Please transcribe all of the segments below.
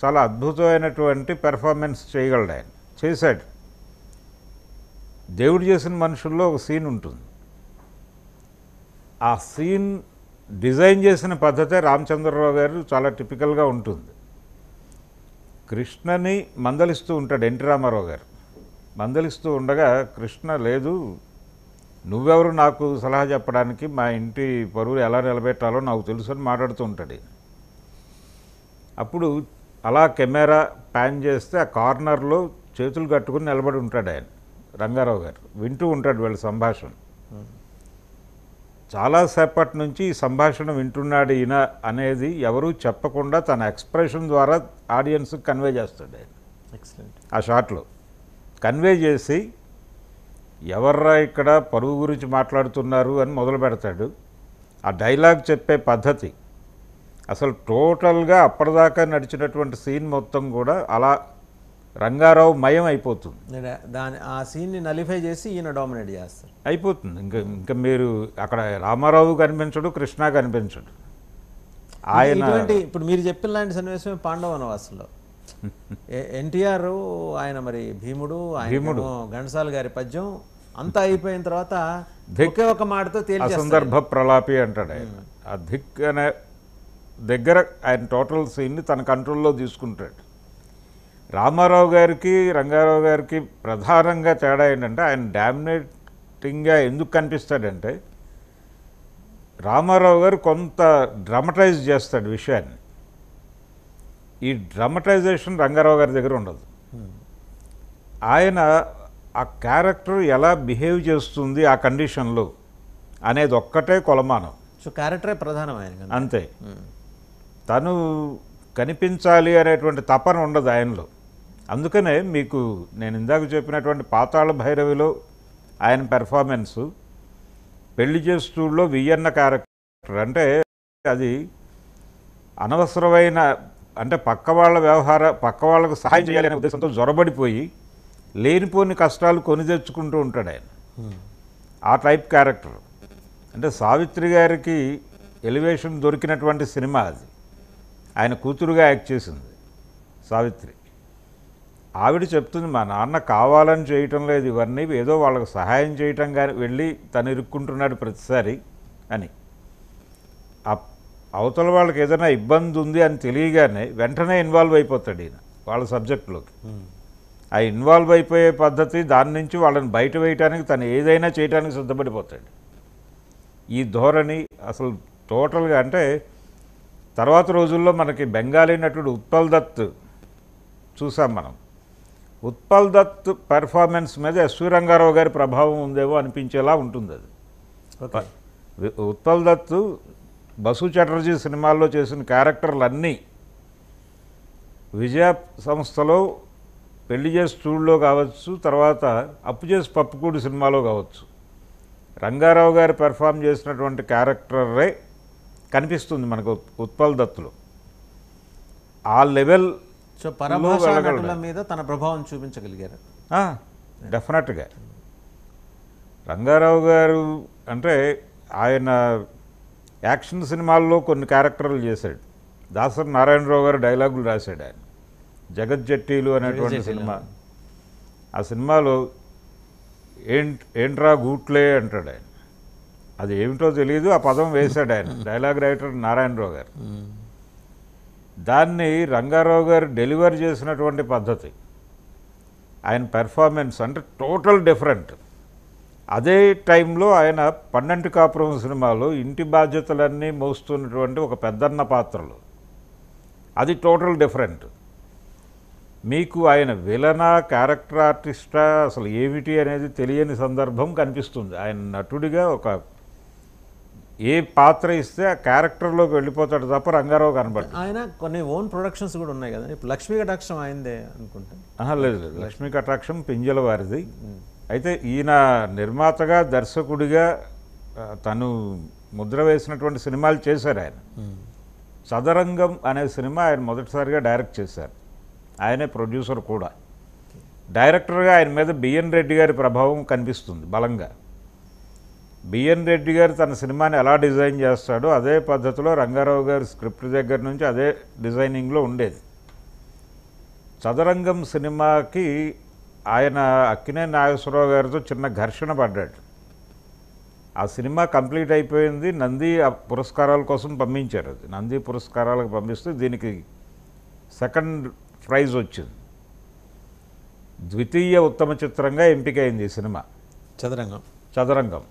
చాలా అద్భుతమైనటువంటి పెర్ఫార్మెన్స్ చేయగలడు ఆయన చేశాడు దేవుడు చేసిన మనుషుల్లో ఒక సీన్ ఉంటుంది ఆ సీన్ డిజైన్ చేసిన పద్ధతే రామచంద్రరావు గారు చాలా టిపికల్గా ఉంటుంది కృష్ణని మందలిస్తూ ఉంటాడు ఎన్టీ రామారావు గారు మందలిస్తూ ఉండగా కృష్ణ లేదు నువ్వెవరు నాకు సలహా చెప్పడానికి మా ఇంటి పరువు ఎలా నిలబెట్టాలో నాకు తెలుసు అని మాట్లాడుతూ ఉంటాడు ఈయన. అప్పుడు అలా కెమెరా ప్యాన్ చేస్తే ఆ కార్నర్లో చేతులు కట్టుకుని నిలబడి ఉంటాడు ఆయన రంగారావు గారు వింటూ ఉంటాడు వీళ్ళ సంభాషణ చాలాసేపటి నుంచి ఈ సంభాషణ వింటున్నాడు ఈయన అనేది ఎవరూ చెప్పకుండా తన ఎక్స్ప్రెషన్ ద్వారా ఆడియన్స్కి కన్వే చేస్తాడు ఆయన ఎక్సలెంట్ ఆ షాట్లో కన్వే చేసి ఎవర్రా ఇక్కడ పరువు గురించి మాట్లాడుతున్నారు అని మొదలు పెడతాడు ఆ డైలాగ్ చెప్పే పద్ధతి అసలు టోటల్గా అప్పటిదాకా నడిచినటువంటి సీన్ మొత్తం కూడా అలా రంగారావు మయం అయిపోతుంది నేను దాని ఆ సీన్ని నలిఫై చేసి ఈయన డామినేట్ చేస్తారు అయిపోతుంది ఇంకా ఇంకా మీరు అక్కడ రామారావు కనిపించడు కృష్ణ కనిపించడు ఆయన ఇటువంటి ఇప్పుడు మీరు చెప్పిన లాంటి సన్నివేశమే పాండవ వనవాసంలో ఎన్టీఆర్ ఆయన మరి భీముడు ఆయన ఘంటసాల గారి పద్యం అంతా అయిపోయిన తర్వాత ఒకే ఒక మాటతో తేల్చేస్తారు అసందర్భ ప్రలాపి అంటాడు ఆయన ఆ ధిక్ అనే దగ్గర ఆయన టోటల్ సీన్ని తన కంట్రోల్లో తీసుకుంటాడు రామారావు గారికి రంగారావు గారికి ప్రధానంగా తేడా ఏంటంటే ఆయన డామినేటింగ్గా ఎందుకు కనిపిస్తాడంటే రామారావు గారు కొంత డ్రమటైజ్ చేస్తాడు విషయాన్ని ఈ డ్రమటైజేషన్ రంగారావు గారి దగ్గర ఉండదు ఆయన ఆ క్యారెక్టర్ ఎలా బిహేవ్ చేస్తుంది ఆ కండిషన్లో అనేది ఒక్కటే కొలమానం సో క్యారెక్టరే ప్రధానం ఆయన కనుక. అంతే ఉమ్. తను కనిపించాలి అనేటువంటి తపన ఉండదు ఆయనలో అందుకనే మీకు నేను ఇందాక చెప్పినటువంటి పాతాళ భైరవిలో ఆయన పెర్ఫార్మెన్సు పెళ్లి చేస్తూలో వియ్యన్న క్యారెక్టర్ అంటే అది అనవసరమైన అంటే పక్క వాళ్ళ వ్యవహార పక్క వాళ్ళకు సహాయం చేయాలి అనే ఉద్దేశంతో జొరబడిపోయి లేనిపోని కష్టాలు కొని తెచ్చుకుంటూ ఉంటాడు ఆయన ఆ టైప్ క్యారెక్టర్ అంటే సావిత్రి గారికి ఎలివేషన్ దొరికినటువంటి సినిమా అది ఆయన కూతురుగా యాక్ట్ చేసింది సావిత్రి ఆవిడ చెప్తుంది మా నాన్న కావాలని చేయటం లేదు ఇవన్నీ ఏదో వాళ్ళకి సహాయం చేయటం కానీ వెళ్ళి తను ఇరుక్కుంటున్నాడు ప్రతిసారి అని ఆ అవతల వాళ్ళకి ఏదైనా ఇబ్బంది ఉంది అని తెలియగానే వెంటనే ఇన్వాల్వ్ అయిపోతాడు ఈయన వాళ్ళ సబ్జెక్టులోకి ఉమ్. ఆ ఇన్వాల్వ్ అయిపోయే పద్ధతి దాని నుంచి వాళ్ళని బయట వేయటానికి తను ఏదైనా చేయడానికి సిద్ధపడిపోతాడు ఈ ధోరణి అసలు టోటల్గా అంటే తర్వాత రోజుల్లో మనకి బెంగాలీ నటుడు ఉత్పల్ దత్ చూసాం మనం ఉత్పల్ దత్ పెర్ఫార్మెన్స్ మీద ఎస్వి రంగారావు గారి ప్రభావం ఉందేమో అనిపించేలా ఉంటుంది అది ఓకే వి- ఉత్పల్ దత్ బసు చటర్జీ సినిమాల్లో చేసిన క్యారెక్టర్లన్నీ విజయ సంస్థలో పెళ్లి చేసి చూడులో కావచ్చు తర్వాత అప్పు చేసి పప్పుకూడి సినిమాలో కావచ్చు రంగారావు గారు పెర్ఫామ్ చేసినటువంటి క్యారెక్టరే కనిపిస్తుంది మనకు ఉత్- ఉత్పల్ దత్తులో ఆ లెవెల్ సో పరభాషా వెళ్ళగలడు. నటుల మీద తన ప్రభావం చూపించగలిగారు డెఫినెట్గా రంగారావు గారు అంటే ఆయన యాక్షన్ సినిమాల్లో కొన్ని క్యారెక్టర్లు చేశాడు దాసరి నారాయణరావు గారు డైలాగులు రాశాడు ఆయన జగజ్జట్టీలు అనేటువంటి జగజ్జట్టీలు. సినిమా ఆ సినిమాలో ఏంట్ ఏంట్రా గూట్లే అంటాడు ఆయన అది ఏమిటో తెలియదు ఆ పదం వేశాడు ఆయన డైలాగ్ రైటర్ నారాయణరావు గారు దాన్ని రంగారావు గారు డెలివర్ చేసినటువంటి పద్ధతి ఆయన పెర్ఫార్మెన్స్ అంటే టోటల్ డిఫరెంట్ అదే టైంలో ఆయన పన్నెండు కాపురం సినిమాలో ఇంటి బాధ్యతలన్నీ మోస్తున్నటువంటి ఒక పెద్దన్న పాత్రలు అది టోటల్ డిఫరెంట్ మీకు ఆయన విలనా క్యారెక్టర్ ఆర్టిస్టా అసలు ఏమిటి అనేది తెలియని సందర్భం కనిపిస్తుంది ఆయన నటుడిగా ఒక ఏ పాత్ర ఇస్తే ఆ క్యారెక్టర్లోకి వెళ్ళిపోతాడు తప్ప రంగారావు కనబడదు ఆయన కొన్ని ఓన్ ప్రొడక్షన్స్ కూడా ఉన్నాయి కదా ఇప్పుడు లక్ష్మీ కటాక్షం అయిందే అనుకుంటా ఆహా, లేదు లేదు లక్ష్మీ కటాక్షం పింజల వారిది అయితే ఈయన నిర్మాతగా దర్శకుడిగా ఆ, తను ముద్ర వేసినటువంటి సినిమాలు చేశారు ఆయన సదరంగం అనే సినిమా ఆయన మొదటిసారిగా డైరెక్ట్ చేశారు ఆయనే ప్రొడ్యూసర్ కూడా డైరెక్టర్గా ఆయన మీద బిఎన్ రెడ్డి గారి ప్రభావం కనిపిస్తుంది బలంగా బిఎన్ రెడ్డి గారు తన సినిమాని ఎలా డిజైన్ చేస్తాడో అదే పద్ధతిలో రంగారావు గారి స్క్రిప్ట్ దగ్గర నుంచి అదే డిజైనింగ్లో ఉండేది చదరంగం సినిమాకి ఆయన అక్కినే నాగేశ్వరరావు గారితో చిన్న ఘర్షణ పడ్డాడు ఆ సినిమా కంప్లీట్ అయిపోయింది నంది ఆ పురస్కారాల కోసం పంపించారు అది నంది పురస్కారాలకు పంపిస్తే దీనికి సెకండ్ ప్రైజ్ వచ్చింది ద్వితీయ ఉత్తమ చిత్రంగా ఎంపికైంది ఈ సినిమా చదరంగం చదరంగం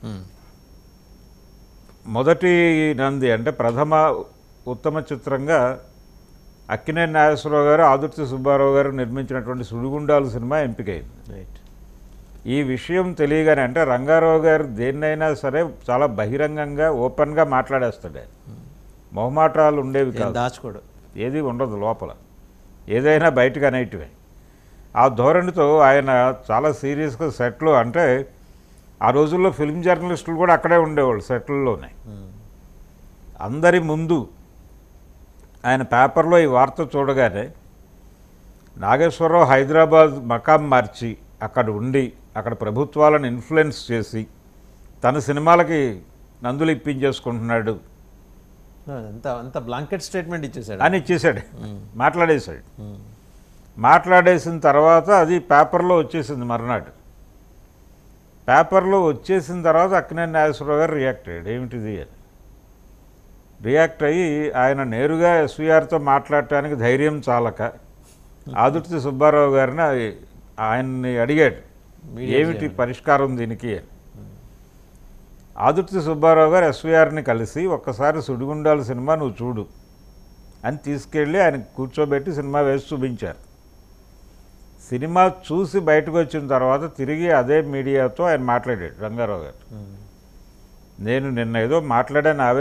మొదటి నంది అంటే ప్రథమ ఉత్తమ చిత్రంగా అక్కినేని నాగేశ్వరరావు గారు ఆదుర్తి సుబ్బారావు గారు నిర్మించినటువంటి సుడిగుండాలు సినిమా ఎంపికైంది రైట్ ఈ విషయం తెలియగానే అంటే రంగారావు గారు దేన్నైనా సరే చాలా బహిరంగంగా ఓపెన్గా మాట్లాడేస్తాడు ఆయన మొహమాటాలు ఉండేవి ఏం కాదు దాచుకోడు ఏది ఉండదు లోపల ఏదైనా బయటకు అనేటివే ఆ ధోరణితో ఆయన చాలా సీరియస్గా సెట్లు అంటే ఆ రోజుల్లో ఫిల్మ్ జర్నలిస్టులు కూడా అక్కడే ఉండేవాళ్ళు సెట్లలోనే అందరి ముందు ఆయన పేపర్లో ఈ వార్త చూడగానే నాగేశ్వరరావు హైదరాబాద్ మకాం మార్చి అక్కడ ఉండి అక్కడ ప్రభుత్వాలను ఇన్ఫ్లుయెన్స్ చేసి తన సినిమాలకి నందులు ఇప్పించేసుకుంటున్నాడు అంత అంత బ్లాంకెట్ స్టేట్మెంట్ ఇచ్చేసాడు అని ఇచ్చేసాడు మాట్లాడేశాడు మాట్లాడేసిన తర్వాత అది పేపర్లో వచ్చేసింది మర్నాడు పేపర్లో వచ్చేసిన తర్వాత అక్కినేని నాగేశ్వరరావు గారు రియాక్ట్ అయ్యాడు ఏమిటిది అని రియాక్ట్ అయ్యి ఆయన నేరుగా ఎస్వీఆర్తో మాట్లాడటానికి ధైర్యం చాలక ఆదుర్తి సుబ్బారావు గారిని ఆయన్ని అడిగాడు ఏమిటి పరిష్కారం దీనికి అని ఆదుర్తి సుబ్బారావు గారు ఎస్వీఆర్ని కలిసి ఒక్కసారి సుడిగుండాల సినిమా నువ్వు చూడు అని తీసుకెళ్ళి ఆయన కూర్చోబెట్టి సినిమా వేసి చూపించారు సినిమా చూసి బయటకు వచ్చిన తర్వాత తిరిగి అదే మీడియాతో ఆయన మాట్లాడాడు రంగారావు గారు నేను నిన్న ఏదో మాట్లాడాను ఆవే